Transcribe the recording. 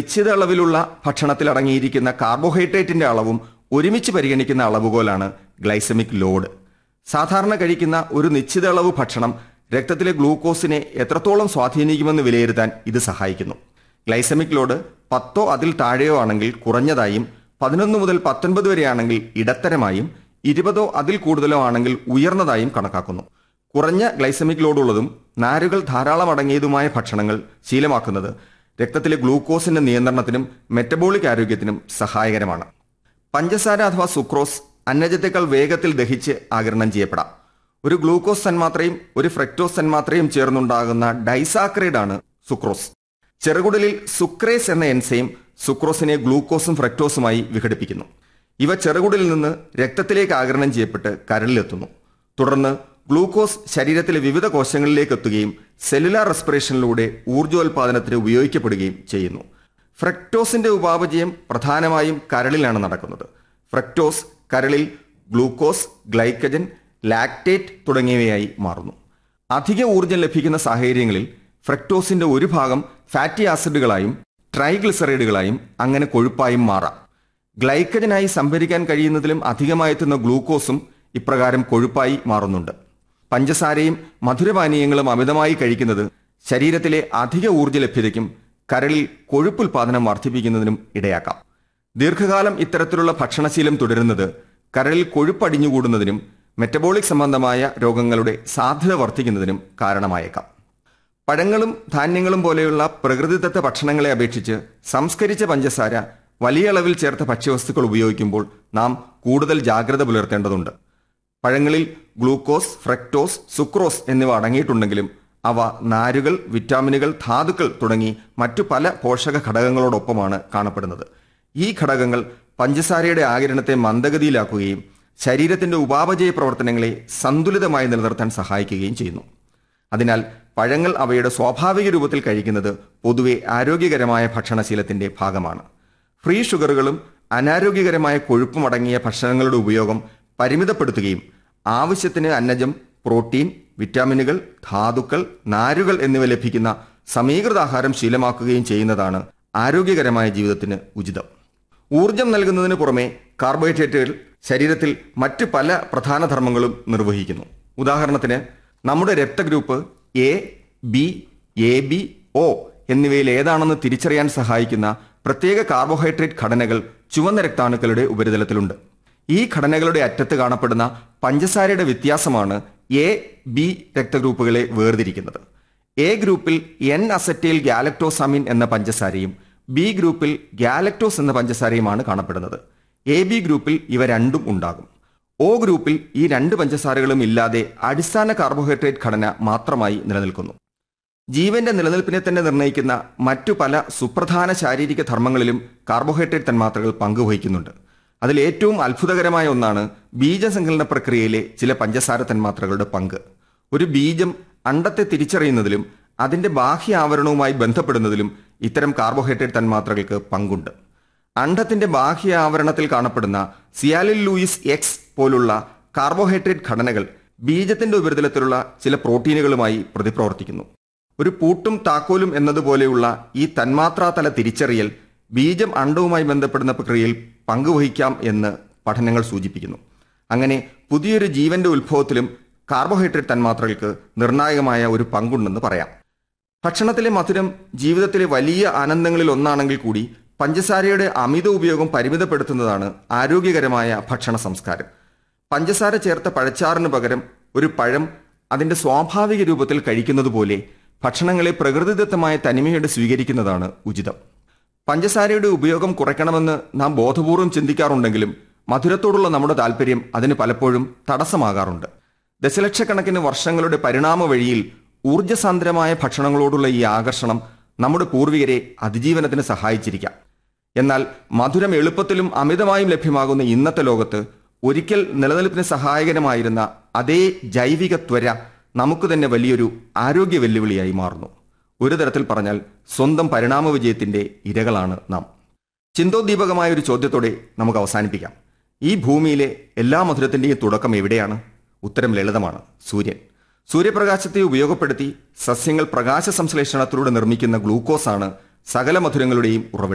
നിശ്ചിത അളവിലുള്ള ഭക്ഷണത്തിൽ അടങ്ങിയിരിക്കുന്ന കാർബോഹൈഡ്രേറ്റിന്റെ അളവും ഒരുമിച്ച് പരിഗണിക്കുന്ന അളവുകോലാണ് ഗ്ലൈസമിക് ലോഡ് സാധാരണ കഴിക്കുന്ന ഒരു നിശ്ചിത അളവ് ഭക്ഷണം രക്തത്തിലെ ഗ്ലൂക്കോസിനെ എത്രത്തോളം സ്വാധീനിക്കുമെന്ന് വിലയിരുത്താൻ ഇത് സഹായിക്കുന്നു ഗ്ലൈസമിക് ലോഡ് പത്തോ അതിൽ താഴെയോ ആണെങ്കിൽ കുറഞ്ഞതായും പതിനൊന്ന് മുതൽ പത്തൊൻപത് വരെയാണെങ്കിൽ ഇടത്തരമായും ഇരുപതോ അതിൽ കൂടുതലോ ആണെങ്കിൽ ഉയർന്നതായും കണക്കാക്കുന്നു കുറഞ്ഞ ഗ്ലൈസമിക് ലോഡുള്ളതും നാരുകൾ ധാരാളം അടങ്ങിയതുമായ ഭക്ഷണങ്ങൾ ശീലമാക്കുന്നത് രക്തത്തിലെ ഗ്ലൂക്കോസിന്റെ നിയന്ത്രണത്തിനും മെറ്റബോളിക് ആരോഗ്യത്തിനും സഹായകരമാണ് പഞ്ചസാര അഥവാ സുക്രോസ് അന്നജത്തേക്കാൾ വേഗത്തിൽ ദഹിച്ച് ആഗിരണം ചെയ്യപ്പെടാം ഒരു ഗ്ലൂക്കോസ് തന്മാത്രയും ഒരു ഫ്രക്ടോസ് തന്മാത്രയും ചേർന്നുണ്ടാകുന്ന ഡൈസാക്രൈഡ് ആണ് സുക്രോസ് ചെറുകുടലിൽ സുക്രേസ് എന്ന എൻസൈം സുക്രോസിനെ ഗ്ലൂക്കോസും ഫ്രക്ടോസുമായി വിഘടിപ്പിക്കുന്നു ഇവ ചെറുകുടലിൽ നിന്ന് രക്തത്തിലേക്ക് ആഗിരണം ചെയ്യപ്പെട്ട് കരളിലെത്തുന്നു തുടർന്ന് ഗ്ലൂക്കോസ് ശരീരത്തിലെ വിവിധ കോശങ്ങളിലേക്ക് എത്തുകയും സെല്ലുലാർ റെസ്പിറേഷനിലൂടെ ഊർജ്ജോൽപാദനത്തിന് ഉപയോഗിക്കപ്പെടുകയും ചെയ്യുന്നു ഫ്രക്ടോസിന്റെ ഉപാപചയം പ്രധാനമായും കരളിലാണ് നടക്കുന്നത് ഫ്രക്ടോസ് കരളിൽ ഗ്ലൂക്കോസ് ഗ്ലൈക്കജൻ ലാക്ടേറ്റ് തുടങ്ങിയവയായി മാറുന്നു അധിക ഊർജ്ജം ലഭിക്കുന്ന സാഹചര്യങ്ങളിൽ ഫ്രക്ടോസിന്റെ ഒരു ഭാഗം ഫാറ്റി ആസിഡുകളായും ട്രൈഗ്ലിസറൈഡുകളായും അങ്ങനെ കൊഴുപ്പായും മാറാം ഗ്ലൈക്കജനായി സംഭരിക്കാൻ കഴിയുന്നതിലും അധികമായെത്തുന്ന ഗ്ലൂക്കോസും ഇപ്രകാരം കൊഴുപ്പായി മാറുന്നുണ്ട് പഞ്ചസാരയും മധുരപാനീയങ്ങളും അമിതമായി കഴിക്കുന്നത് ശരീരത്തിലെ അധിക ഊർജ്ജ ലഭ്യതയ്ക്കും കരളിൽ കൊഴുപ്പുൽപാദനം വർദ്ധിപ്പിക്കുന്നതിനും ഇടയാക്കാം ദീർഘകാലം ഇത്തരത്തിലുള്ള ഭക്ഷണശീലം തുടരുന്നത് കരളിൽ കൊഴുപ്പടിഞ്ഞുകൂടുന്നതിനും മെറ്റബോളിക് സംബന്ധമായ രോഗങ്ങളുടെ സാധ്യത വർദ്ധിക്കുന്നതിനും കാരണമായേക്കാം പഴങ്ങളും ധാന്യങ്ങളും പോലെയുള്ള പ്രകൃതിദത്ത ഭക്ഷണങ്ങളെ അപേക്ഷിച്ച് സംസ്കരിച്ച പഞ്ചസാര വലിയ അളവിൽ ചേർത്ത ഭക്ഷ്യവസ്തുക്കൾ ഉപയോഗിക്കുമ്പോൾ നാം കൂടുതൽ ജാഗ്രത പുലർത്തേണ്ടതുണ്ട് പഴങ്ങളിൽ ഗ്ലൂക്കോസ് ഫ്രക്ടോസ് സുക്രോസ് എന്നിവ അടങ്ങിയിട്ടുണ്ടെങ്കിലും അവ നാരുകൾ വിറ്റാമിനുകൾ ധാതുക്കൾ തുടങ്ങി മറ്റു പല പോഷക ഘടകങ്ങളോടൊപ്പമാണ് കാണപ്പെടുന്നത് ഈ ഘടകങ്ങൾ പഞ്ചസാരയുടെ ആകിരണത്തെ മന്ദഗതിയിലാക്കുകയും ശരീരത്തിന്റെ ഉപാപചയ പ്രവർത്തനങ്ങളെ സന്തുലിതമായി നിലനിർത്താൻ സഹായിക്കുകയും ചെയ്യുന്നു അതിനാൽ പഴങ്ങൾ അവയുടെ സ്വാഭാവിക രൂപത്തിൽ കഴിക്കുന്നത് പൊതുവെ ആരോഗ്യകരമായ ഭക്ഷണശീലത്തിന്റെ ഭാഗമാണ് ഫ്രീ ഷുഗറുകളും അനാരോഗ്യകരമായ കൊഴുപ്പും അടങ്ങിയ ഭക്ഷണങ്ങളുടെ ഉപയോഗം പരിമിതപ്പെടുത്തുകയും ആവശ്യത്തിന് അന്നജം പ്രോട്ടീൻ വിറ്റാമിനുകൾ ധാതുക്കൾ നാരുകൾ എന്നിവ ലഭിക്കുന്ന സമീകൃത ആഹാരം ശീലമാക്കുകയും ചെയ്യുന്നതാണ് ആരോഗ്യകരമായ ജീവിതത്തിന് ഉചിതം ഊർജം നൽകുന്നതിന് പുറമെ കാർബോഹൈഡ്രേറ്റുകൾ ശരീരത്തിൽ മറ്റു പല പ്രധാന ധർമ്മങ്ങളും നിർവഹിക്കുന്നു ഉദാഹരണത്തിന് നമ്മുടെ രക്തഗ്രൂപ്പ് A B A B O എന്നിവയിൽ ഏതാണെന്ന് തിരിച്ചറിയാൻ സഹായിക്കുന്ന പ്രത്യേക കാർബോഹൈഡ്രേറ്റ് ഘടനകൾ ചുവന്ന രക്താണുക്കളുടെ ഉപരിതലത്തിലുണ്ട് ഈ ഘടനകളുടെ അറ്റത്ത് കാണപ്പെടുന്ന പഞ്ചസാരയുടെ വ്യത്യാസമാണ് എ ബി രക്തഗ്രൂപ്പുകളെ വേർതിരിക്കുന്നത് എ ഗ്രൂപ്പിൽ എൻ അസറ്റൈൽ ഗാലക്ടോസാമിൻ എന്ന പഞ്ചസാരയും ബി ഗ്രൂപ്പിൽ ഗാലക്ടോസ് എന്ന പഞ്ചസാരയുമാണ് കാണപ്പെടുന്നത് എ ബി ഗ്രൂപ്പിൽ ഇവ രണ്ടും ഉണ്ടാകും ഒ ഗ്രൂപ്പിൽ ഈ രണ്ട് പഞ്ചസാരകളും ഇല്ലാതെ അടിസ്ഥാന കാർബോഹൈഡ്രേറ്റ് ഘടന മാത്രമായി നിലനിൽക്കുന്നു ജീവന്റെ നിലനിൽപ്പിനെ തന്നെ നിർണ്ണയിക്കുന്ന മറ്റു പല സുപ്രധാന ശാരീരിക ധർമ്മങ്ങളിലും കാർബോഹൈഡ്രേറ്റ് തന്മാത്രകൾ പങ്കുവഹിക്കുന്നുണ്ട് അതിൽ ഏറ്റവും അത്ഭുതകരമായ ഒന്നാണ് ബീജസങ്കലന പ്രക്രിയയിലെ ചില പഞ്ചസാര തന്മാത്രകളുടെ പങ്ക് ഒരു ബീജം അണ്ടത്തെ തിരിച്ചറിയുന്നതിലും അതിന്റെ ബാഹ്യ ആവരണവുമായി ബന്ധപ്പെടുന്നതിലും ഇത്തരം കാർബോഹൈഡ്രേറ്റ് തന്മാത്രകൾക്ക് പങ്കുണ്ട് അണ്ഡത്തിന്റെ ബാഹ്യ ആവരണത്തിൽ കാണപ്പെടുന്ന സിയാലിൻ ലൂയിസ് എക്സ് പോലുള്ള കാർബോഹൈഡ്രേറ്റ് ഘടനകൾ ബീജത്തിന്റെ ഉപരിതലത്തിലുള്ള ചില പ്രോട്ടീനുകളുമായി പ്രതിപ്രവർത്തിക്കുന്നു ഒരു പൂട്ടും താക്കോലും എന്നതുപോലെയുള്ള ഈ തന്മാത്രാതല തിരിച്ചറിയൽ ബീജം അണ്ഡവുമായി ബന്ധപ്പെടുന്ന പ്രക്രിയയിൽ പങ്കുവഹിക്കാം എന്ന് പഠനങ്ങൾ സൂചിപ്പിക്കുന്നു അങ്ങനെ പുതിയൊരു ജീവന്റെ ഉത്ഭവത്തിലും കാർബോഹൈഡ്രേറ്റ് തന്മാത്രകൾക്ക് നിർണായകമായ ഒരു പങ്കുണ്ടെന്ന് പറയാം ഭക്ഷണത്തിലെ മധുരം ജീവിതത്തിലെ വലിയ ആനന്ദങ്ങളിൽ ഒന്നാണെങ്കിൽ കൂടി പഞ്ചസാരയുടെ അമിത ഉപയോഗം പരിമിതപ്പെടുത്തുന്നതാണ് ആരോഗ്യകരമായ ഭക്ഷണ സംസ്കാരം പഞ്ചസാര ചേർത്ത പഴച്ചാറിന് പകരം ഒരു പഴം അതിന്റെ സ്വാഭാവിക രൂപത്തിൽ കഴിക്കുന്നത് പോലെ ഭക്ഷണങ്ങളെ പ്രകൃതിദത്തമായ തനിമയോടെ സ്വീകരിക്കുന്നതാണ് ഉചിതം പഞ്ചസാരയുടെ ഉപയോഗം കുറയ്ക്കണമെന്ന് നാം ബോധപൂർവം ചിന്തിക്കാറുണ്ടെങ്കിലും മധുരത്തോടുള്ള നമ്മുടെ താല്പര്യം അതിന് പലപ്പോഴും തടസ്സമാകാറുണ്ട് ദശലക്ഷക്കണക്കിന് വർഷങ്ങളുടെ പരിണാമ വഴിയിൽ ഊർജ്ജസാന്ദ്രമായ ഭക്ഷണങ്ങളോടുള്ള ഈ ആകർഷണം നമ്മുടെ പൂർവികരെ അതിജീവനത്തിന് സഹായിച്ചിരിക്കാം എന്നാൽ മധുരം എളുപ്പത്തിലും അമിതമായും ലഭ്യമാകുന്ന ഇന്നത്തെ ലോകത്ത് ഒരിക്കൽ നിലനിൽപ്പിന് സഹായകരമായിരുന്ന അതേ ജൈവിക ത്വര നമുക്ക് തന്നെ വലിയൊരു ആരോഗ്യ വെല്ലുവിളിയായി മാറുന്നു ഒരു തരത്തിൽ പറഞ്ഞാൽ സ്വന്തം പരിണാമ വിജയത്തിന്റെ ഇരകളാണ് നാം ചിന്തോദ്ദീപകമായ ഒരു ചോദ്യത്തോടെ നമുക്ക് അവസാനിപ്പിക്കാം ഈ ഭൂമിയിലെ എല്ലാ മധുരത്തിന്റെയും തുടക്കം എവിടെയാണ് ഉത്തരം ലളിതമാണ് സൂര്യൻ സൂര്യപ്രകാശത്തെ ഉപയോഗപ്പെടുത്തി സസ്യങ്ങൾ പ്രകാശ സംശ്ലേഷണത്തിലൂടെ നിർമ്മിക്കുന്ന ഗ്ലൂക്കോസാണ് സകല മധുരങ്ങളുടെയും ഉറവിടം